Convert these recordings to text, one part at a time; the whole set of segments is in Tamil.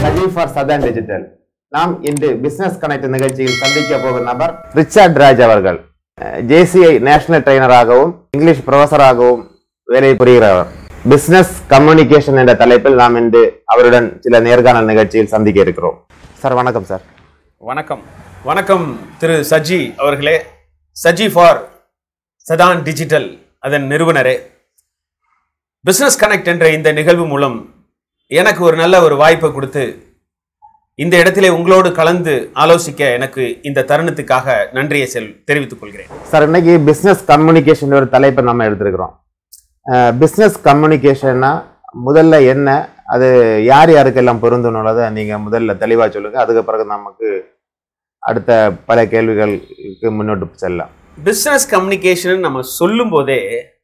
சஜீவ் ஃபார் சதன் டிஜிட்டல் நாம் இன்று பிசினஸ் கனெக்ட் நிகழ்ச்சியில் சந்திக்க போகும் நபர் ரிச்சர்ட் ராஜ் அவர்கள் ஜேசிஐ நேஷனல் ட்ரெயினராகவும் இங்கிலீஷ் ப்ரொஃபஸராகவும் வேலை புரிகிறவர் பிசினஸ் கம்யூனிகேஷன் என்ற தலைப்பில் நாம் இன்று அவருடன் சில நேர்காணல் நிகழ்ச்சியில் சந்திக்க இருக்கிறோம் சார் வணக்கம் சார் வணக்கம் வணக்கம் திரு சஜி அவர்களே சஜி ஃபார் சதான் டிஜிட்டல் அதன் நிறுவனரே பிசினஸ் கனெக்ட் என்ற இந்த நிகழ்வு மூலம் எனக்கு ஒரு நல்ல ஒரு வாய்ப்பை கொடுத்து இந்த இடத்திலே உங்களோடு கலந்து ஆலோசிக்க எனக்கு இந்த தருணத்துக்காக நன்றியை செல் தெரிவித்துக் கொள்கிறேன் சார் இன்னைக்கு பிசினஸ் கம்யூனிகேஷன் ஒரு தலைப்பை நம்ம எடுத்திருக்கிறோம் பிசினஸ் கம்யூனிகேஷன்னா முதல்ல என்ன அது யார் யாருக்கெல்லாம் பொருந்தணுன்றதை நீங்க முதல்ல தெளிவா சொல்லுங்க அதுக்கு பிறகு நமக்கு அடுத்த பல கேள்விகளுக்கு முன்னோட்டு செல்லலாம் பிசினஸ் கம்யூனிகேஷன் நம்ம சொல்லும் போதே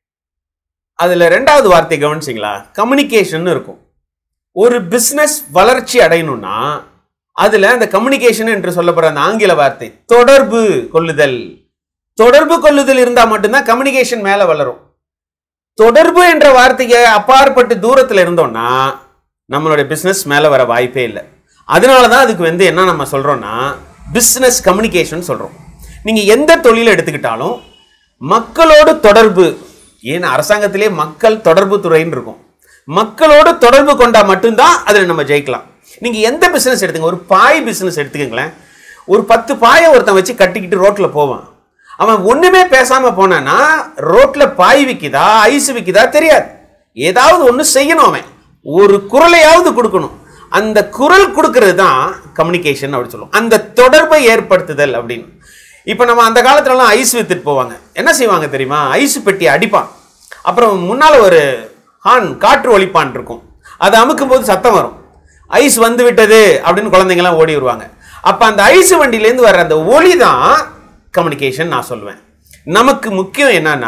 அதுல ரெண்டாவது வார்த்தை கவனிச்சிங்களா கம்யூனிகேஷன் இருக்கும் ஒரு பிசினஸ் வளர்ச்சி அடையணும்னா அதுல அந்த கம்யூனிகேஷன் என்று சொல்லப்படுற அந்த ஆங்கில வார்த்தை தொடர்பு கொள்ளுதல் தொடர்பு கொள்ளுதல் இருந்தா மட்டும்தான் கம்யூனிகேஷன் மேல வளரும் தொடர்பு என்ற வார்த்தைக்கு அப்பாற்பட்டு தூரத்துல இருந்தோம்னா நம்மளுடைய பிசினஸ் மேல வர வாய்ப்பே இல்லை அதனால தான் அதுக்கு வந்து என்ன நம்ம சொல்றோம்னா பிசினஸ் கம்யூனிகேஷன் சொல்றோம் நீங்க எந்த தொழிலை எடுத்துக்கிட்டாலும் மக்களோடு தொடர்பு ஏன் அரசாங்கத்திலே மக்கள் தொடர்பு துறைன்னு இருக்கும் மக்களோடு தொடர்பு கொண்டா மட்டும்தான் அதில் நம்ம ஜெயிக்கலாம் நீங்க எந்த பிசினஸ் எடுத்துங்க ஒரு பாய் பிசினஸ் எடுத்துக்கங்களேன் ஒரு பத்து பாயை ஒருத்தன் வச்சு கட்டிக்கிட்டு ரோட்ல போவான் அவன் ஒண்ணுமே பேசாம போனானா ரோட்ல பாய் விக்குதா ஐஸ் விக்குதா தெரியாது ஏதாவது ஒண்ணு செய்யணும் அவன் ஒரு குரலையாவது கொடுக்கணும் அந்த குரல் கொடுக்கிறது தான் கம்யூனிகேஷன் அப்படி சொல்லுவோம் அந்த தொடர்பை ஏற்படுத்துதல் அப்படின்னு இப்போ நம்ம அந்த காலத்துலலாம் ஐஸ் வித்துட்டு போவாங்க என்ன செய்வாங்க தெரியுமா ஐஸ் பெட்டி அடிப்பான் அப்புறம் முன்னால் ஒரு ஹான் காற்று ஒலிப்பான் இருக்கும் அதை அமுக்கும் போது சத்தம் வரும் ஐஸ் வந்து விட்டது அப்படின்னு குழந்தைங்கலாம் ஓடி வருவாங்க அப்போ அந்த ஐஸ் வண்டியிலேருந்து வர்ற அந்த ஒளி தான் கம்யூனிகேஷன் நான் சொல்லுவேன் நமக்கு முக்கியம் என்னன்னா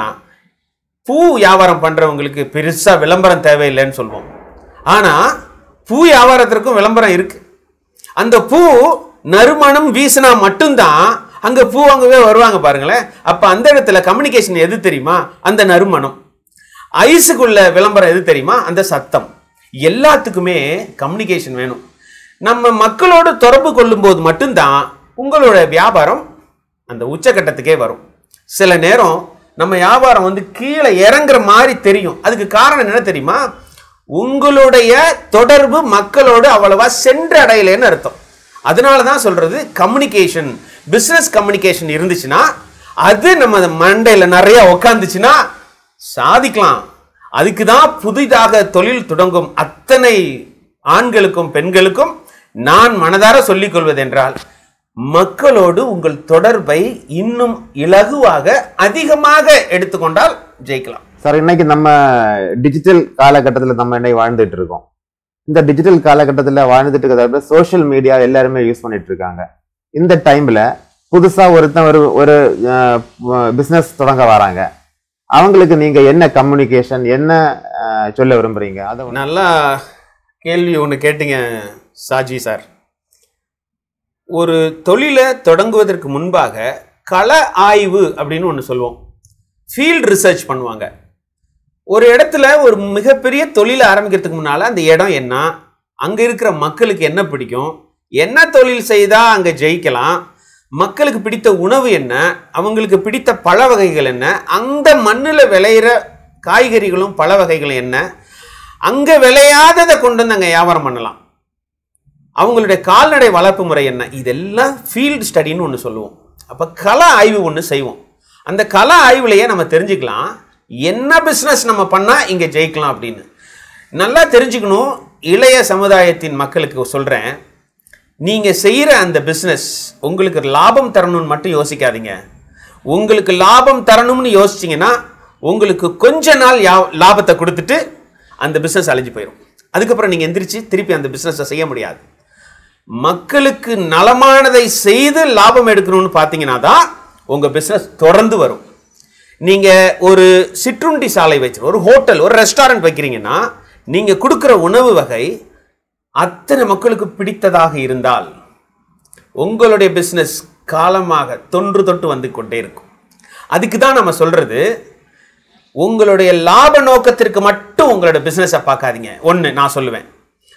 பூ வியாபாரம் பண்றவங்களுக்கு பெருசா விளம்பரம் தேவையில்லைன்னு சொல்லுவோம் ஆனா பூ வியாபாரத்திற்கும் விளம்பரம் இருக்கு அந்த பூ நறுமணம் வீசினா மட்டும்தான் அங்க பூ வாங்கவே வருவாங்க பாருங்களேன் அப்ப அந்த இடத்துல கம்யூனிகேஷன் எது தெரியுமா அந்த நறுமணம் ஐஸுக்குள்ள விளம்பரம் எது தெரியுமா அந்த சத்தம் எல்லாத்துக்குமே கம்யூனிகேஷன் வேணும் நம்ம மக்களோடு தொடர்பு கொள்ளும்போது மட்டும்தான் உங்களோட வியாபாரம் அந்த உச்சக்கட்டத்துக்கே வரும் சில நேரம் நம்ம வியாபாரம் வந்து கீழே இறங்குற மாதிரி தெரியும் அதுக்கு காரணம் என்ன தெரியுமா உங்களுடைய தொடர்பு மக்களோடு அவ்வளவா சென்றடையலைன்னு அர்த்தம் அதனால தான் சொல்றது கம்யூனிகேஷன் பிசினஸ் கம்யூனிகேஷன் இருந்துச்சுன்னா அது நம்ம மண்டையில் நிறைய உக்காந்துச்சுன்னா சாதிக்கலாம் அதுக்கு தான் புதிதாக தொழில் தொடங்கும் அத்தனை ஆண்களுக்கும் பெண்களுக்கும் நான் மனதார சொல்லிக் கொள்வதென்றால் மக்களோடு உங்கள் தொடர்பை இன்னும் இலகுவாக அதிகமாக எடுத்துக்கொண்டால் ஜெயிக்கலாம் சார் இன்னைக்கு நம்ம டிஜிட்டல் காலகட்டத்தில் நம்ம இன்னைக்கு வாழ்ந்துட்டு இருக்கோம் இந்த டிஜிட்டல் காலகட்டத்தில் வாழ்ந்துட்டு இருக்கிறத சோஷியல் மீடியா எல்லாருமே யூஸ் பண்ணிட்டு இருக்காங்க இந்த டைம்ல புதுசா ஒருத்தன் ஒரு ஒரு பிசினஸ் தொடங்க வராங்க அவங்களுக்கு நீங்க என்ன கம்யூனிகேஷன் என்ன அஹ், சொல்ல விரும்புறீங்க அதை ஒண்ணு- நல்லா கேள்வி ஒன்று கேட்டீங்க சாஜி சார் ஒரு தொழிலை தொடங்குவதற்கு முன்பாக கள ஆய்வு அப்படின்னு ஒன்று சொல்லுவோம் ஃபீல்ட் ரிசர்ச் பண்ணுவாங்க ஒரு இடத்துல ஒரு மிகப்பெரிய தொழிலை ஆரம்பிக்கிறதுக்கு முன்னால் அந்த இடம் என்ன அங்கே இருக்கிற மக்களுக்கு என்ன பிடிக்கும் என்ன தொழில் செய்தால் அங்கே ஜெயிக்கலாம் மக்களுக்கு பிடித்த உணவு என்ன அவங்களுக்கு பிடித்த பழ வகைகள் என்ன அந்த மண்ணில் விளையிற காய்கறிகளும் பழ வகைகளும் என்ன அங்கே விளையாததை கொண்டு வந்து அங்கே வியாபாரம் பண்ணலாம் அவங்களுடைய கால்நடை வளர்ப்பு முறை என்ன இதெல்லாம் ஃபீல்டு ஸ்டடின்னு ஒன்று சொல்லுவோம் அப்போ கள ஆய்வு ஒன்று செய்வோம் அந்த கள ஆய்வுலையே நம்ம தெரிஞ்சுக்கலாம் என்ன பிஸ்னஸ் நம்ம பண்ணால் இங்கே ஜெயிக்கலாம் அப்படின்னு நல்லா தெரிஞ்சுக்கணும் இளைய சமுதாயத்தின் மக்களுக்கு சொல்கிறேன் நீங்கள் செய்கிற அந்த பிஸ்னஸ் உங்களுக்கு லாபம் தரணும்னு மட்டும் யோசிக்காதீங்க உங்களுக்கு லாபம் தரணும்னு யோசிச்சிங்கன்னா உங்களுக்கு கொஞ்ச நாள் யா- லாபத்தை கொடுத்துட்டு அந்த பிஸ்னஸ் அழிஞ்சு போயிடும் அதுக்கப்புறம் நீங்கள் எந்திரிச்சு திருப்பி அந்த பிஸ்னஸை செய்ய முடியாது மக்களுக்கு நலமானதை செய்து லாபம் எடுக்கணும்னு பார்த்தீங்கன்னா தான் உங்கள் பிஸ்னஸ் தொடர்ந்து வரும் நீங்கள் ஒரு சிற்றுண்டி சாலை வச்சு ஒரு ஹோட்டல் ஒரு ரெஸ்டாரண்ட் வைக்கிறீங்கன்னா நீங்கள் கொடுக்குற உணவு வகை அத்தனை மக்களுக்கு பிடித்ததாக இருந்தால் உங்களுடைய பிஸ்னஸ் காலமாக தொன்று தொட்டு வந்து கொண்டே இருக்கும் அதுக்கு தான் நம்ம சொல்றது உங்களுடைய லாப நோக்கத்திற்கு மட்டும் உங்களோட பிஸ்னஸை பார்க்காதீங்க ஒன்று நான் சொல்லுவேன்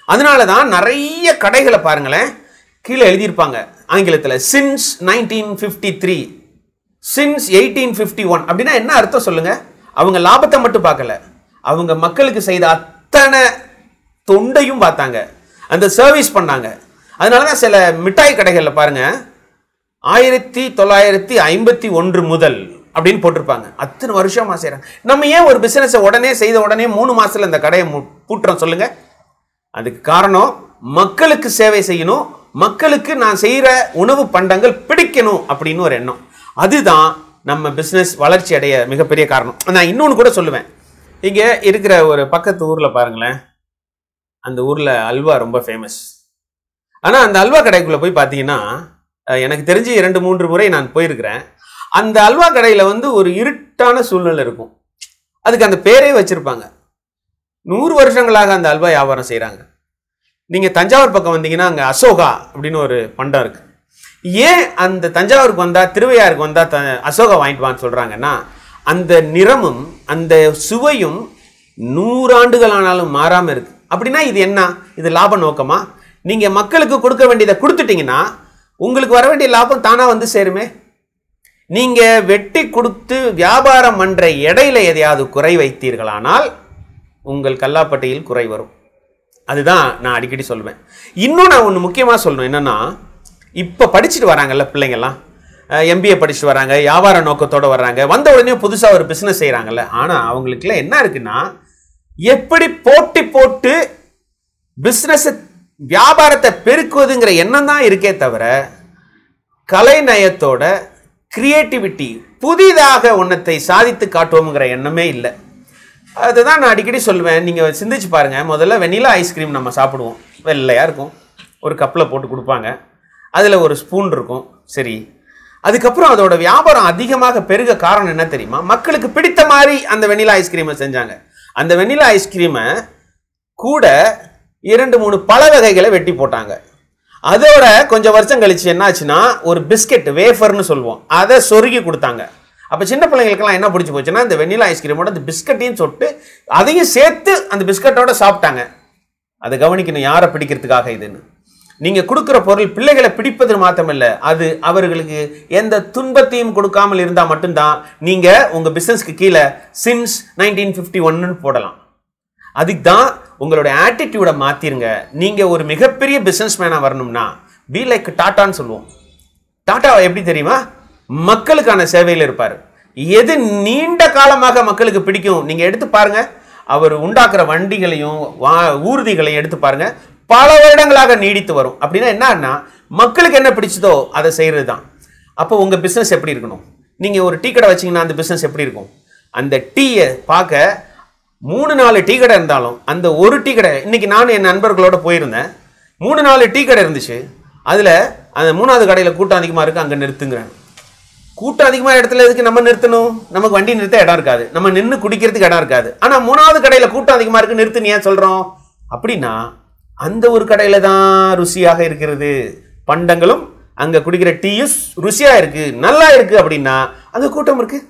அதனால தான் நிறைய கடைகளை பாருங்களேன் கீழே எழுதியிருப்பாங்க ஆங்கிலத்தில் since nineteen fifty three since eighteen fifty one அப்படின்னா என்ன அர்த்தம் சொல்லுங்க அவங்க லாபத்தை மட்டும் பார்க்கல அவங்க மக்களுக்கு செய்த அத்தனை தொண்டையும் பார்த்தாங்க அந்த சர்வீஸ் பண்ணாங்க அதனால தான் சில மிட்டாய் கடைகளில் பாருங்க ஆயிரத்தி தொள்ளாயிரத்தி ஐம்பத்தி ஒன்று முதல் அப்படின்னு போட்டிருப்பாங்க அத்தனை வருஷமா செய்கிறாங்க நம்ம ஏன் ஒரு பிசினஸை உடனே செய்த உடனே மூணு மாசத்துல இந்த கடையை மு- பூட்டுறோம் சொல்லுங்க அதுக்கு காரணம் மக்களுக்கு சேவை செய்யணும் மக்களுக்கு நான் செய்கிற உணவு பண்டங்கள் பிடிக்கணும் அப்படின்னு ஒரு எண்ணம் அதுதான் நம்ம பிஸ்னஸ் வளர்ச்சி அடைய மிகப்பெரிய காரணம் நான் இன்னொன்று கூட சொல்லுவேன் இங்கே இருக்கிற ஒரு பக்கத்து ஊரில் பாருங்களேன் அந்த ஊரில் அல்வா ரொம்ப ஃபேமஸ் ஆனால் அந்த அல்வா கடைக்குள்ளே போய் பார்த்தீங்கன்னா அஹ், எனக்கு தெரிஞ்சு இரண்டு மூன்று முறை நான் போயிருக்கிறேன் அந்த அல்வா கடையில் வந்து ஒரு இருட்டான சூழ்நிலை இருக்கும் அதுக்கு அந்த பேரே வச்சுருப்பாங்க நூறு வருஷங்களாக அந்த அல்வா வியாபாரம் செய்கிறாங்க நீங்கள் தஞ்சாவூர் பக்கம் வந்தீங்கன்னா அங்கே அசோகா அப்படின்னு ஒரு பண்டம் இருக்கு ஏன் அந்த தஞ்சாவூருக்கு வந்தால் திருவையாருக்கு வந்தால் த அசோகா வாங்கிட்டு வான்னு சொல்கிறாங்கன்னா அந்த நிறமும் அந்த சுவையும் நூறாண்டுகள் ஆனாலும் மாறாமல் இருக்கு அப்படின்னா இது என்ன இது லாப நோக்கமா நீங்கள் மக்களுக்கு கொடுக்க வேண்டியதை கொடுத்துட்டீங்கன்னா உங்களுக்கு வர வேண்டிய லாபம் தானாக வந்து சேருமே நீங்க வெட்டி கொடுத்து வியாபாரம் பண்ற இடையில எதையாவது குறை வைத்தீர்களானால் உங்கள் கல்லாப்பட்டியில் குறை வரும் அதுதான் நான் அடிக்கடி சொல்லுவேன் இன்னும் நான் ஒன்று முக்கியமாக சொல்லணும் என்னன்னா இப்போ படிச்சுட்டு வராங்கல்ல பிள்ளைங்கள்லாம் எம்பிஏ படிச்சுட்டு வராங்க வியாபார நோக்கத்தோட வர்றாங்க வந்த உடனே புதுசாக ஒரு பிஸ்னஸ் செய்கிறாங்கல்ல ஆனால் அவங்களுக்குலாம் என்ன இருக்குன்னா எப்படி போட்டி போட்டு பிஸ்னஸ் வியாபாரத்தை பெருக்குவதுங்கிற எண்ணம் தான் இருக்கே தவிர கலைநயத்தோட கிரியேட்டிவிட்டி புதிதாக ஒன்றத்தை சாதித்து காட்டுவோங்கிற எண்ணமே இல்லை அதுதான் நான் அடிக்கடி சொல்லுவேன் நீங்கள் சிந்திச்சு பாருங்கள் முதல்ல வெனிலா ஐஸ்கிரீம் நம்ம சாப்பிடுவோம் வெள்ளையாக இருக்கும் ஒரு கப்பில் போட்டு கொடுப்பாங்க அதில் ஒரு ஸ்பூன் இருக்கும் சரி அதுக்கப்புறம் அதோட வியாபாரம் அதிகமாக பெருக காரணம் என்ன தெரியுமா மக்களுக்கு பிடித்த மாதிரி அந்த வெனிலா ஐஸ்கிரீமை செஞ்சாங்க அந்த வெனிலா ஐஸ்கிரீமை கூட இரண்டு மூணு பல வகைகளை வெட்டி போட்டாங்க அதோட கொஞ்சம் வருஷம் கழிச்சு என்னாச்சுன்னா ஒரு பிஸ்கெட் வேஃபர்னு சொல்லுவோம் அதை சொருகி கொடுத்தாங்க அப்போ சின்ன பிள்ளைங்களுக்கெல்லாம் என்ன பிடிச்சி போச்சுன்னா இந்த வெண்ணிலா ஐஸ்கிரீமோட அந்த பிஸ்கட்டையும் சொட்டு அதையும் சேர்த்து அந்த பிஸ்கட்டோட சாப்பிட்டாங்க அதை கவனிக்கணும் யாரை பிடிக்கிறதுக்காக இதுன்னு நீங்கள் கொடுக்குற பொருள் பிள்ளைகளை பிடிப்பது மாத்திரமில்ல அது அவர்களுக்கு எந்த துன்பத்தையும் கொடுக்காமல் இருந்தால் மட்டும்தான் நீங்கள் உங்கள் பிஸ்னஸ்க்கு கீழே சின்ஸ் நைன்டீன் ஃபிஃப்டி ஒன்னு போடலாம் அதுக்கு தான் உங்களோட ஆட்டிடியூடை மாற்றிருங்க நீங்கள் ஒரு மிகப்பெரிய பிஸ்னஸ் மேனாக வரணும்னா பி லைக் டாட்டான்னு சொல்லுவோம் டாடா எப்படி தெரியுமா மக்களுக்கான சேவையில் இருப்பார் எது நீண்ட காலமாக மக்களுக்கு பிடிக்கும் நீங்கள் எடுத்து பாருங்க அவர் உண்டாக்குற வண்டிகளையும் வா ஊர்திகளையும் எடுத்து பாருங்க பல வருடங்களாக நீடித்து வரும் அப்படின்னா என்னன்னா மக்களுக்கு என்ன பிடிச்சதோ அதை செய்கிறது தான் அப்போ உங்கள் பிஸ்னஸ் எப்படி இருக்கணும் நீங்கள் ஒரு டீ கடை வச்சீங்கன்னா அந்த பிஸ்னஸ் எப்படி இருக்கும் அந்த டீயை பார்க்க மூணு நாலு டீ கடை இருந்தாலும் அந்த ஒரு டீ கடை இன்னைக்கு நானும் என் நண்பர்களோட போயிருந்தேன் மூணு நாலு டீ கடை இருந்துச்சு அதில் அந்த மூணாவது கடையில் கூட்டம் அதிகமாக இருக்குது அங்கே நிறுத்துங்கிறேன் கூட்டம் அதிகமாக இடத்துல எதுக்கு நம்ம நிறுத்தணும் நமக்கு வண்டி நிறுத்த இடம் இருக்காது நம்ம நின்று குடிக்கிறதுக்கு இடம் இருக்காது ஆனால் மூணாவது கடையில் கூட்டம் அதிகமாக இருக்கு நிறுத்துன்னு ஏன் சொல்கிறோம் அப்படின்னா அந்த ஒரு கடையில் தான் ருசியாக இருக்கிறது பண்டங்களும் அங்கே குடிக்கிற டீயும் ருசியாக இருக்கு நல்லா இருக்கு அப்படின்னா அங்கே கூட்டம் இருக்கு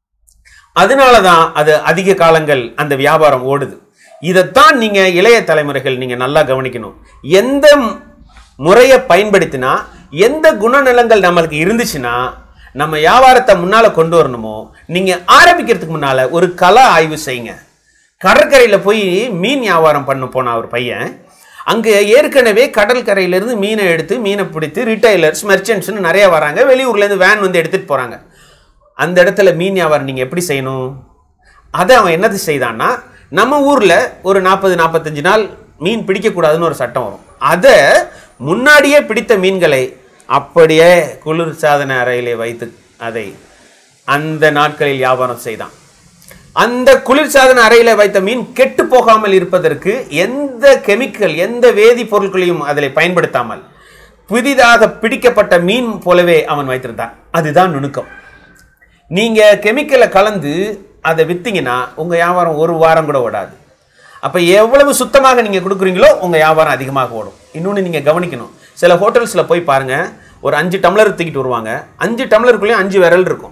அதனால தான் அது அதிக காலங்கள் அந்த வியாபாரம் ஓடுது இதைத்தான் நீங்க இளைய தலைமுறைகள் நீங்க நல்லா கவனிக்கணும் எந்த ம்- முறையை பயன்படுத்தினா எந்த குணநலங்கள் நம்மளுக்கு இருந்துச்சுன்னா நம்ம வியாபாரத்தை முன்னால கொண்டு வரணுமோ நீங்க ஆரம்பிக்கிறதுக்கு முன்னால ஒரு கல ஆய்வு செய்யுங்க கடற்கரையில போய் மீன் வியாபாரம் பண்ண போன ஒரு பையன் அங்கே ஏற்கனவே கடற்கரையிலேருந்து மீனை எடுத்து மீனை பிடித்து ரிட்டைலர்ஸ் மெர்ச்சன்ட்ஸ்னு நிறைய வராங்க வெளியூர்லேருந்து வேன் வந்து எடுத்துகிட்டு போகிறாங்க அந்த இடத்துல மீன் வியாபாரம் நீங்கள் எப்படி செய்யணும் அதை அவன் என்னது செய்தான்னா நம்ம ஊரில் ஒரு நாற்பது நாற்பத்தஞ்சு நாள் மீன் பிடிக்கக்கூடாதுன்னு ஒரு சட்டம் வரும் அதை முன்னாடியே பிடித்த மீன்களை அப்படியே குளிர் சாதன அறையிலே வைத்து அதை அந்த நாட்களில் வியாபாரம் செய்தான் அந்த குளிர்சாதன அறையில வைத்த மீன் கெட்டு போகாமல் இருப்பதற்கு எந்த கெமிக்கல் எந்த வேதிப்பொருட்களையும் அதில் பயன்படுத்தாமல் புதிதாக பிடிக்கப்பட்ட மீன் போலவே அவன் வைத்திருந்தான் அதுதான் நுணுக்கம் நீங்க கெமிக்கலை கலந்து அதை வித்தீங்கன்னா உங்க வியாபாரம் ஒரு வாரம் கூட ஓடாது அப்ப எவ்வளவு சுத்தமாக நீங்க கொடுக்குறீங்களோ உங்க வியாபாரம் அதிகமாக ஓடும் இன்னொன்று நீங்க கவனிக்கணும் சில ஹோட்டல்ஸ்ல போய் பாருங்க ஒரு அஞ்சு டம்ளர் தூக்கிட்டு வருவாங்க அஞ்சு டம்ளருக்குள்ளேயும் அஞ்சு விரல் இருக்கும்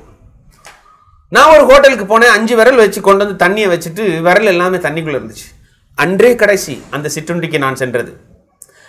நான் ஒரு ஹோட்டலுக்கு போனேன் அஞ்சு விரல் வச்சு கொண்டு வந்து தண்ணியை வச்சுட்டு விரல் எல்லாமே தண்ணிக்குள்ள இருந்துச்சு அன்றே கடைசி அந்த சிற்றுண்டிக்கு நான் சென்றது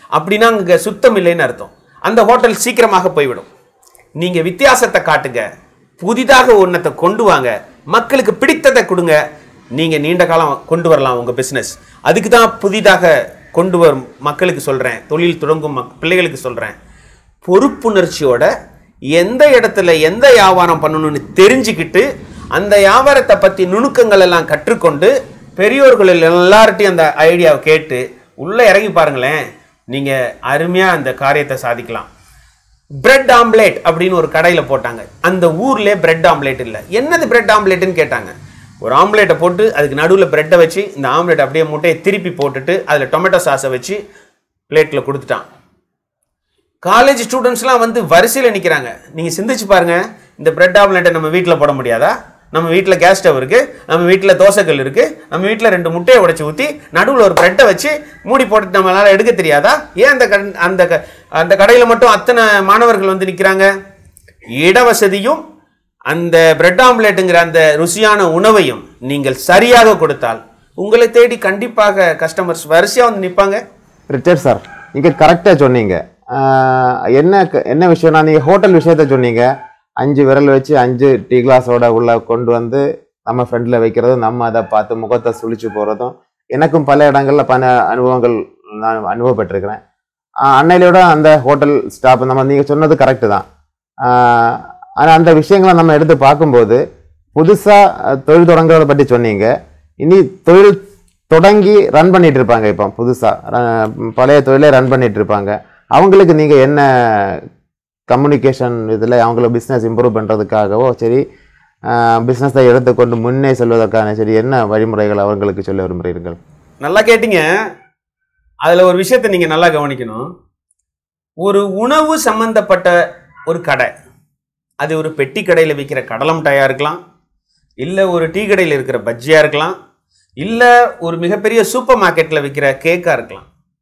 அப்படின்னா அங்க சுத்தம் இல்லைன்னு அர்த்தம் அந்த ஹோட்டல் சீக்கிரமாக போய்விடும் நீங்க வித்தியாசத்தை காட்டுங்க புதிதாக ஒன்றத்தை கொண்டு வாங்க மக்களுக்கு பிடித்ததை கொடுங்க நீங்க நீண்ட காலம் கொண்டு வரலாம் உங்க பிசினஸ் அதுக்கு தான் புதிதாக கொண்டு வரும் மக்களுக்கு சொல்றேன் தொழில் தொடங்கும் மக்- பிள்ளைகளுக்கு சொல்றேன் பொறுப்புணர்ச்சியோட எந்த இடத்துல எந்த வியாபாரம் பண்ணணும்னு தெரிஞ்சுக்கிட்டு அந்த வியாபாரத்தை பத்தி நுணுக்கங்கள் எல்லாம் கற்றுக்கொண்டு பெரியோர்கள் எல்லார்ட்டையும் அந்த ஐடியாவை கேட்டு உள்ள இறங்கி பாருங்களேன் நீங்க அருமையா அந்த காரியத்தை சாதிக்கலாம் பிரெட் ஆம்லேட் அப்படின்னு ஒரு கடையில போட்டாங்க அந்த ஊர்லயே பிரெட் ஆம்லேட் இல்ல என்னது பிரெட் ஆம்லேட்னு கேட்டாங்க ஒரு ஆம்லேட்டை போட்டு அதுக்கு நடுவில் பிரெட்டை வச்சு இந்த ஆம்லேட் அப்படியே முட்டையை திருப்பி போட்டுட்டு அதில் டொமேட்டோ சாஸை வச்சு பிளேட்டில் கொடுத்துட்டான் காலேஜ் ஸ்டூடெண்ட்ஸ்லாம் வந்து வரிசையில் நிற்கிறாங்க நீங்கள் சிந்திச்சு பாருங்க இந்த பிரெட் ஆம்லெட்டை நம்ம வீட்டில் போட முடியாதா நம்ம வீட்டில் கேஸ் ஸ்டவ் இருக்கு நம்ம வீட்டில் தோசைக்கல் இருக்கு நம்ம வீட்டில் ரெண்டு முட்டையை உடைச்சு ஊற்றி நடுவில் ஒரு பிரெட்டை வச்சு மூடி போட்டு நம்மளால எடுக்க தெரியாதா ஏன் அந்த கண்- அந்த க- அந்த கடையில் மட்டும் அத்தனை மாணவர்கள் வந்து நிற்கிறாங்க இடவசதியும் அந்த பிரெட் ஆம்லெட்டுங்கிற அந்த ருசியான உணவையும் நீங்கள் சரியாக கொடுத்தால் உங்களை தேடி கண்டிப்பாக கஸ்டமர்ஸ் வரிசையாக வந்து நிற்பாங்க ரிச்சர்ட் சார் நீங்க கரெக்டா சொன்னீங்க ஆஹ் என்ன க- என்ன விஷயம்னா நீங்க ஹோட்டல் விஷயத்த சொன்னீங்க அஞ்சு விரல் வச்சு அஞ்சு டீ கிளாஸோட உள்ள கொண்டு வந்து நம்ம ஃப்ரெண்டில் வைக்கிறதும் நம்ம அதை பார்த்து முகத்தை சுழிச்சு போகிறதும் எனக்கும் பல இடங்கள்ல பல அனுபவங்கள் நான் அனுபவப்பட்டிருக்கிறேன் ஆஹ் அன்னையிலோட அந்த ஹோட்டல் ஸ்டாஃப் நம்ம நீங்கள் சொன்னது கரெக்டு தான் ஆனால் அந்த விஷயங்களை நம்ம எடுத்து பார்க்கும்போது புதுசாக தொழில் தொடங்குறத பற்றி சொன்னீங்க இனி தொழில் தொடங்கி ரன் பண்ணிட்டு இருப்பாங்க இப்போ புதுசாக பழைய தொழிலை ரன் பண்ணிட்டு இருப்பாங்க அவங்களுக்கு நீங்கள் என்ன கம்யூனிகேஷன் இதில் அவங்கள பிஸ்னஸ் இம்ப்ரூவ் பண்ணுறதுக்காகவோ சரி பிஸ்னஸை எடுத்துக்கொண்டு முன்னே செல்வதற்கான சரி என்ன வழிமுறைகள் அவங்களுக்கு சொல்ல விரும்புகிறீர்கள் நல்லா கேட்டீங்க அதுல ஒரு விஷயத்தை நீங்க நல்லா கவனிக்கணும் ஒரு உணவு சம்பந்தப்பட்ட ஒரு கடை அது ஒரு பெட்டி கடையில் விற்கிற கடலை மிட்டாயா இருக்கலாம் இல்லை ஒரு டீ கடையில் இருக்கிற பஜ்ஜியா இருக்கலாம் இல்லை ஒரு மிகப்பெரிய சூப்பர் மார்க்கெட்டில் விற்கிற கேக்கா இருக்கலாம்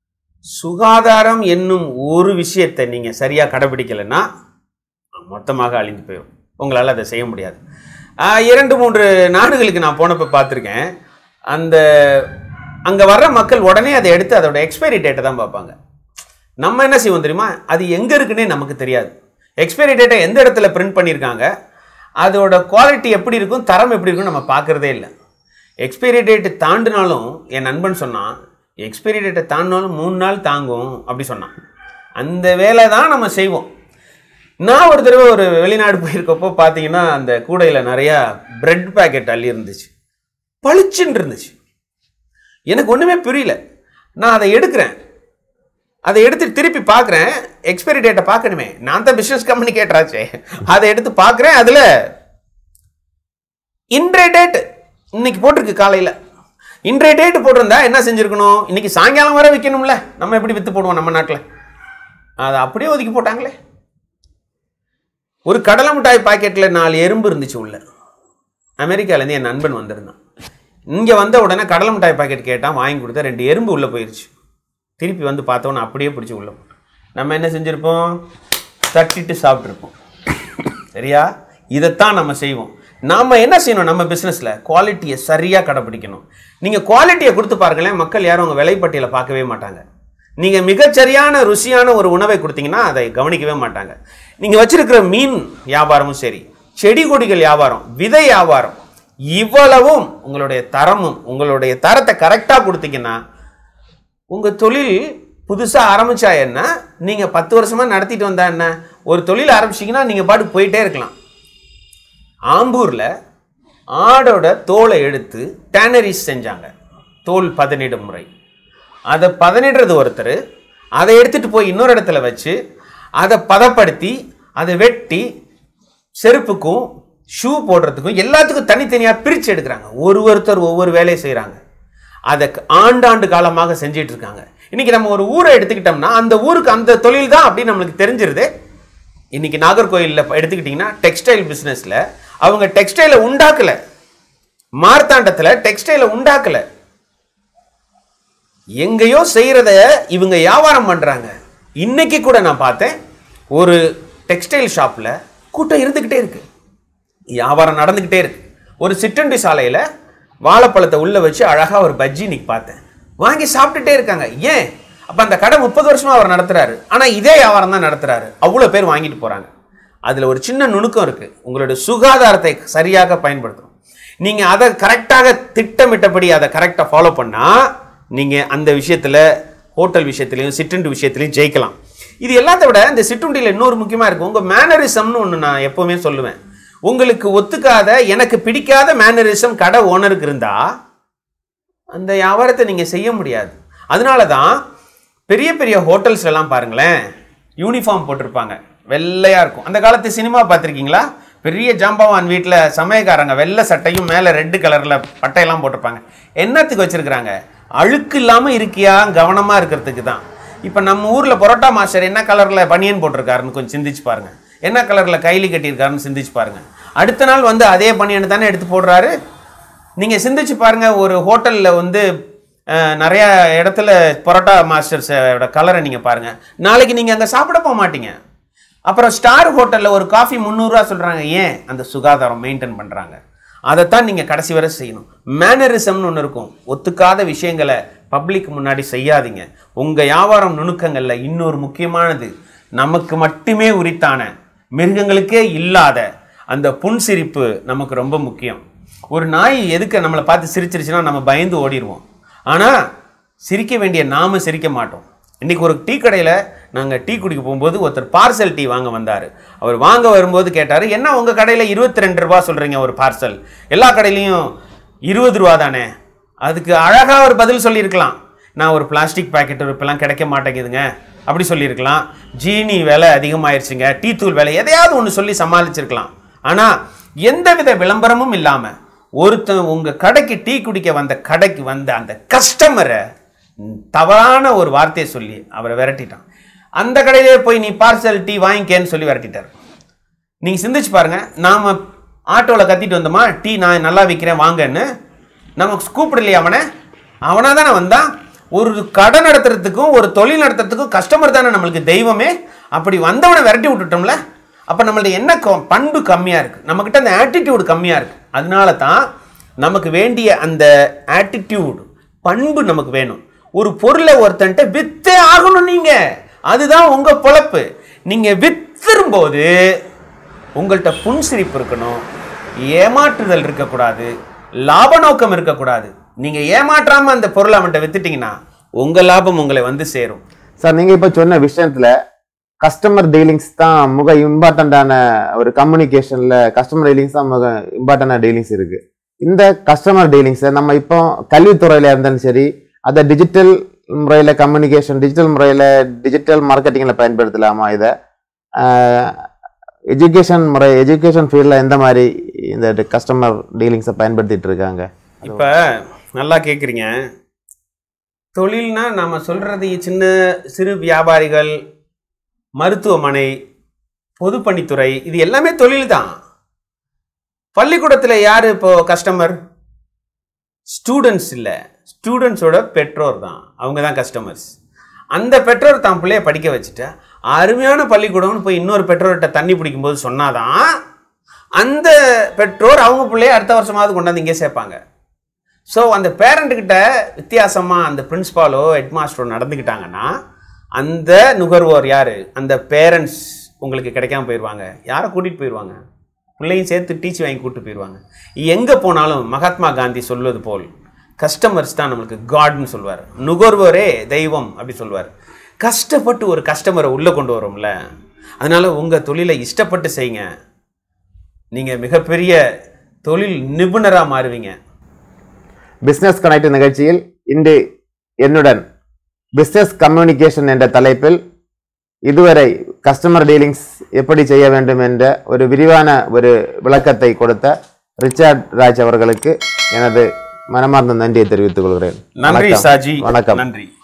சுகாதாரம் என்னும் ஒரு விஷயத்தை நீங்க சரியா கடைபிடிக்கலைன்னா மொத்தமாக அழிந்து போயிடும் உங்களால் அதை செய்ய முடியாது ஆஹ் இரண்டு மூன்று நாடுகளுக்கு நான் போனப்போ பார்த்துருக்கேன் அந்த அங்கே வர்ற மக்கள் உடனே அதை எடுத்து அதோட எக்ஸ்பைரி டேட்டை தான் பார்ப்பாங்க நம்ம என்ன செய்வோம் தெரியுமா அது எங்கே இருக்குன்னே நமக்கு தெரியாது எக்ஸ்பைரி டேட்டை எந்த இடத்துல பிரிண்ட் பண்ணியிருக்காங்க அதோட குவாலிட்டி எப்படி இருக்கும் தரம் எப்படி இருக்கும் நம்ம பார்க்குறதே இல்லை எக்ஸ்பைரி டேட்டு தாண்டினாலும் என் நண்பன் சொன்னான் எக்ஸ்பைரி டேட்டை தாண்டினாலும் மூணு நாள் தாங்கும் அப்படி சொன்னான் அந்த வேலை தான் நம்ம செய்வோம் நான் ஒரு தடவை ஒரு வெளிநாடு போயிருக்கப்போ பார்த்தீங்கன்னா அந்த கூடையில் நிறையா பிரெட் பாக்கெட் அள்ளி இருந்துச்சு பளிச்சுன்னு இருந்துச்சு எனக்கு ஒன்றுமே புரியல நான் அதை எடுக்கிறேன் அதை எடுத்து திருப்பி பார்க்குறேன் எக்ஸ்பைரி டேட்டை பார்க்கணுமே நான் தான் பிஸ்னஸ் கம்யூனிகேட்டர் ஆச்சே அதை எடுத்து பார்க்குறேன் அதில் இன்றைய டேட் இன்னைக்கு போட்டிருக்கு காலையில் இன்றைய டேட் போட்டிருந்தா என்ன செஞ்சுருக்கணும் இன்னைக்கு சாயங்காலம் வரை விற்கணும்ல நம்ம எப்படி விற்று போடுவோம் நம்ம நாட்டில் அதை அப்படியே ஒதுக்கி போட்டாங்களே ஒரு கடலை மிட்டாய் பாக்கெட்டில் நாலு எறும்பு இருந்துச்சு உள்ள அமெரிக்காலேருந்து என் நண்பன் வந்திருந்தான் இங்கே வந்த உடனே கடலை மிட்டாய் பாக்கெட் கேட்டான் வாங்கி கொடுத்தா ரெண்டு எறும்பு உள்ளே போயிருச்சு திருப்பி வந்து பார்த்தோன்னே அப்படியே பிடிச்சி உள்ள போட்டோம் நம்ம என்ன செஞ்சுருப்போம் தட்டிட்டு சாப்பிட்ருப்போம் சரியா இதைத்தான் நம்ம செய்வோம் நாம என்ன செய்யணும் நம்ம பிஸ்னஸில் குவாலிட்டியை சரியாக கடைப்பிடிக்கணும் நீங்கள் குவாலிட்டியை கொடுத்து பாருங்களேன் மக்கள் யாரும் உங்கள் விலைப்பட்டியலை பார்க்கவே மாட்டாங்க நீங்கள் மிகச்சரியான ருசியான ஒரு உணவை கொடுத்தீங்கன்னா அதை கவனிக்கவே மாட்டாங்க நீங்கள் வச்சிருக்கிற மீன் வியாபாரமும் சரி செடி கொடிகள் வியாபாரம் விதை வியாபாரம் இவ்வளவும் உங்களுடைய தரமும் உங்களுடைய தரத்தை கரெக்டாக கொடுத்தீங்கன்னா உங்கள் தொழில் புதுசாக ஆரம்பிச்சா என்ன நீங்கள் பத்து வருஷமாக நடத்திட்டு வந்தா என்ன ஒரு தொழில் ஆரம்பிச்சிங்கன்னா நீங்கள் பாட்டுக்கு போயிட்டே இருக்கலாம் ஆம்பூரில் ஆடோட தோலை எடுத்து டேனரிஸ் செஞ்சாங்க தோல் பதனிடும் முறை அதை பதனிடுறது ஒருத்தர் அதை எடுத்துட்டு போய் இன்னொரு இடத்துல வச்சு அதை பதப்படுத்தி அதை வெட்டி செருப்புக்கும் ஷூ போடுறதுக்கும் எல்லாத்துக்கும் தனித்தனியாக பிரித்து எடுக்கிறாங்க ஒரு ஒருத்தர் ஒவ்வொரு வேலையை செய்கிறாங்க அதை ஆண்டாண்டு காலமாக செஞ்சிட்டு இருக்காங்க இன்னைக்கு நம்ம ஒரு ஊரை எடுத்துக்கிட்டோம்னா அந்த ஊருக்கு அந்த தொழில் தான் அப்படின்னு நம்மளுக்கு தெரிஞ்சிருது இன்னைக்கு நாகர்கோயிலில் எடுத்துக்கிட்டிங்கன்னா டெக்ஸ்டைல் பிஸ்னஸில் அவங்க டெக்ஸ்டைலை உண்டாக்கல மார்த்தாண்டத்தில் டெக்ஸ்டைலை உண்டாக்கல எங்கேயோ செய்கிறத இவங்க வியாபாரம் பண்ணுறாங்க இன்னைக்கு கூட நான் பார்த்தேன் ஒரு டெக்ஸ்டைல் ஷாப்பில் கூட்டம் இருந்துக்கிட்டே இருக்கு வியாபாரம் நடந்துக்கிட்டே இருக்கு ஒரு சிற்றுண்டி சாலையில் வாழைப்பழத்தை உள்ளே வச்சு அழகாக ஒரு பஜ்ஜி இன்னைக்கு பார்த்தேன் வாங்கி சாப்பிட்டுட்டே இருக்காங்க ஏன் அப்ப அந்த கடை முப்பது வருஷமா அவர் நடத்துறாரு ஆனா இதே வியாபாரம் தான் நடத்துறாரு அவ்வளவு பேர் வாங்கிட்டு போறாங்க அதுல ஒரு சின்ன நுணுக்கம் இருக்கு உங்களுடைய சுகாதாரத்தை சரியாக பயன்படுத்தணும் நீங்க அதை கரெக்டாக திட்டமிட்டபடி அதை கரெக்டாக ஃபாலோ பண்ணா நீங்க அந்த விஷயத்துல ஹோட்டல் விஷயத்துலையும் சிற்றுண்டி விஷயத்துலையும் ஜெயிக்கலாம் இது எல்லாத்த விட இந்த சிற்றுண்டியில் இன்னொரு முக்கியமா இருக்கு உங்க மேனரிசம்னு ஒன்று நான் எப்பவுமே சொல்லுவேன் உங்களுக்கு ஒத்துக்காத எனக்கு பிடிக்காத மேனரிசம் கடை ஓனருக்கு இருந்தா அந்த வியாபாரத்தை நீங்கள் செய்ய முடியாது அதனால தான் பெரிய பெரிய ஹோட்டல்ஸ்ல எல்லாம் பாருங்களேன் யூனிஃபார்ம் போட்டிருப்பாங்க வெள்ளையா இருக்கும் அந்த காலத்து சினிமா பார்த்துருக்கீங்களா பெரிய ஜாம்பவான் வீட்டில் சமயக்காரங்க வெள்ளை சட்டையும் மேலே ரெட்டு கலரில் பட்டையெல்லாம் போட்டிருப்பாங்க என்னத்துக்கு வச்சிருக்கிறாங்க அழுக்கு இல்லாமல் இருக்கியா கவனமாக இருக்கிறதுக்கு தான் இப்போ நம்ம ஊரில் பரோட்டா மாஸ்டர் என்ன கலரில் பனியன் போட்டிருக்காருன்னு கொஞ்சம் சிந்திச்சு பாருங்க என்ன கலரில் கைலி கட்டியிருக்காருன்னு சிந்திச்சு பாருங்க அடுத்த நாள் வந்து அதே பனியன் தானே எடுத்து போடுறாரு நீங்கள் சிந்திச்சு பாருங்க ஒரு ஹோட்டலில் வந்து அஹ், நிறைய இடத்துல பரோட்டா மாஸ்டர்ஸோட கலரை நீங்கள் பாருங்க நாளைக்கு நீங்கள் அங்கே சாப்பிட போக மாட்டீங்க அப்புறம் ஸ்டார் ஹோட்டலில் ஒரு காஃபி முந்நூறுரூவா சொல்கிறாங்க ஏன் அந்த சுகாதாரம் மெயின்டைன் பண்ணுறாங்க அதைத்தான் நீங்கள் கடைசி வரை செய்யணும் மேனரிசம்னு ஒன்று இருக்கும் ஒத்துக்காத விஷயங்களை பப்ளிக் முன்னாடி செய்யாதீங்க உங்கள் வியாபாரம் நுணுக்கங்களில் இன்னொரு முக்கியமானது நமக்கு மட்டுமே உரித்தான மிருகங்களுக்கே இல்லாத அந்த புன்சிரிப்பு நமக்கு ரொம்ப முக்கியம் ஒரு நாய் எதுக்கு நம்மளை பார்த்து சிரிச்சிருச்சுன்னா நம்ம பயந்து ஓடிடுவோம் ஆனால் சிரிக்க வேண்டிய நாம சிரிக்க மாட்டோம் இன்னைக்கு ஒரு டீ கடையில் நாங்கள் டீ குடிக்க போகும்போது ஒருத்தர் பார்சல் டீ வாங்க வந்தார் அவர் வாங்க வரும்போது கேட்டார் என்ன உங்கள் கடையில் இருபத்தி ரெண்டு ரூபா சொல்கிறீங்க ஒரு பார்சல் எல்லா கடையிலையும் இருபது ரூபா தானே அதுக்கு அழகாக ஒரு பதில் சொல்லியிருக்கலாம் நான் ஒரு பிளாஸ்டிக் பாக்கெட் இப்போலாம் கிடைக்க மாட்டேங்குதுங்க அப்படி சொல்லியிருக்கலாம் ஜீனி விலை அதிகமாயிருச்சுங்க டீ தூள் விலை எதையாவது ஒன்று சொல்லி சமாளிச்சிருக்கலாம் ஆனால் எந்தவித விளம்பரமும் இல்லாமல் ஒருத்தன் உங்கள் கடைக்கு டீ குடிக்க வந்த கடைக்கு வந்த அந்த கஸ்டமரை தவறான ஒரு வார்த்தையை சொல்லி அவரை விரட்டிட்டான் அந்த கடையிலே போய் நீ பார்சல் டீ வாங்கிக்கேன்னு சொல்லி விரட்டிட்டார் நீங்கள் சிந்திச்சு பாருங்க நாம ஆட்டோவில் கத்திட்டு வந்தோமா டீ நான் நல்லா விற்கிறேன் வாங்கன்னு நமக்கு கூப்பிடலையா அவனை அவனாக தானே வந்தான் ஒரு கடை நடத்துறதுக்கும் ஒரு தொழில் நடத்துறதுக்கும் கஸ்டமர் தானே நம்மளுக்கு தெய்வமே அப்படி வந்தவனை விரட்டி விட்டுட்டோம்ல அப்போ நம்மள்ட்ட என்ன கொ- பண்பு கம்மியாக இருக்குது நம்மக்கிட்ட அந்த ஆட்டிடியூடு கம்மியாக இருக்குது அதனால தான் நமக்கு வேண்டிய அந்த ஆட்டிடியூடு பண்பு நமக்கு வேணும் ஒரு பொருளை ஒருத்தன்ட்ட வித்தே ஆகணும் நீங்கள் அதுதான் உங்கள் பொழப்பு நீங்கள் வித்துரும்போது உங்கள்கிட்ட புன்சிரிப்பு இருக்கணும் ஏமாற்றுதல் இருக்கக்கூடாது லாப நோக்கம் இருக்கக்கூடாது நீங்க ஏமாற்றாம அந்த பொருளை அவன்கிட்ட வித்துட்டீங்கன்னா உங்க லாபம் உங்களை வந்து சேரும் சார் நீங்க இப்ப சொன்ன விஷயத்துல கஸ்டமர் டீலிங்ஸ் தான் மிக இம்பார்ட்டண்டான ஒரு கம்யூனிகேஷன்ல கஸ்டமர் டீலிங்ஸ் தான் மிக இம்பார்ட்டண்டான டீலிங்ஸ் இருக்கு இந்த கஸ்டமர் டீலிங்ஸை நம்ம இப்போ கல்வித்துறையில இருந்தாலும் சரி அதை டிஜிட்டல் முறையில் கம்யூனிகேஷன் டிஜிட்டல் முறையில் டிஜிட்டல் மார்க்கெட்டிங்கில் பயன்படுத்தலாமா இதை எஜுகேஷன் முறை எஜுகேஷன் ஃபீல்டில் எந்த மாதிரி இந்த கஸ்டமர் டீலிங்ஸை பயன்படுத்திட்டு இருக்காங்க இப்ப நல்லா கேக்குறீங்க தொழில்னா நாம சொல்றது சின்ன சிறு வியாபாரிகள் மருத்துவமனை பொதுப்பணித்துறை இது எல்லாமே தொழில் தான் பள்ளிக்கூடத்தில் யார் இப்போ கஸ்டமர் ஸ்டூடெண்ட்ஸ் இல்லை ஸ்டூடெண்ட்ஸோட பெற்றோர் தான் அவங்க தான் கஸ்டமர்ஸ் அந்த பெற்றோர் தான் பிள்ளைய படிக்க வச்சுட்டு அருமையான பள்ளிக்கூடம்னு போய் இன்னொரு பெற்றோர்கிட்ட தண்ணி பிடிக்கும்போது சொன்னாதான் அந்த பெற்றோர் அவங்க பிள்ளைய அடுத்த வருஷமாவது கொண்டாந்து இங்கே சேர்ப்பாங்க ஸோ அந்த பேரண்ட்டுக்கிட்ட வித்தியாசமாக அந்த பிரின்ஸ்பாலோ ஹெட்மாஸ்டரோ நடந்துக்கிட்டாங்கன்னா அந்த நுகர்வோர் யார் அந்த பேரண்ட்ஸ் உங்களுக்கு கிடைக்காம போயிடுவாங்க யாரை கூட்டிகிட்டு போயிடுவாங்க பிள்ளையும் சேர்த்து டீச் வாங்கி கூட்டிட்டு போயிடுவாங்க எங்கே போனாலும் மகாத்மா காந்தி சொல்வது போல் கஸ்டமர்ஸ் தான் நம்மளுக்கு காட்னு சொல்வார் நுகர்வோரே தெய்வம் அப்படி சொல்வார் கஷ்டப்பட்டு ஒரு கஸ்டமரை உள்ளே கொண்டு வரோம்ல அதனால உங்கள் தொழிலை இஷ்டப்பட்டு செய்யுங்க நீங்கள் மிகப்பெரிய தொழில் நிபுணராக மாறுவீங்க பிசினஸ் கனெக்ட் நிகழ்ச்சியில் இன்று என்னுடன் பிசினஸ் கம்யூனிகேஷன் என்ற தலைப்பில் இதுவரை கஸ்டமர் டீலிங்ஸ் எப்படி செய்ய வேண்டும் என்ற ஒரு விரிவான ஒரு விளக்கத்தை கொடுத்த ரிச்சர்ட் ராஜ் அவர்களுக்கு எனது மனமார்ந்த நன்றியை தெரிவித்துக் கொள்கிறேன் நன்றி வணக்கம். சாஜி வணக்கம் நன்றி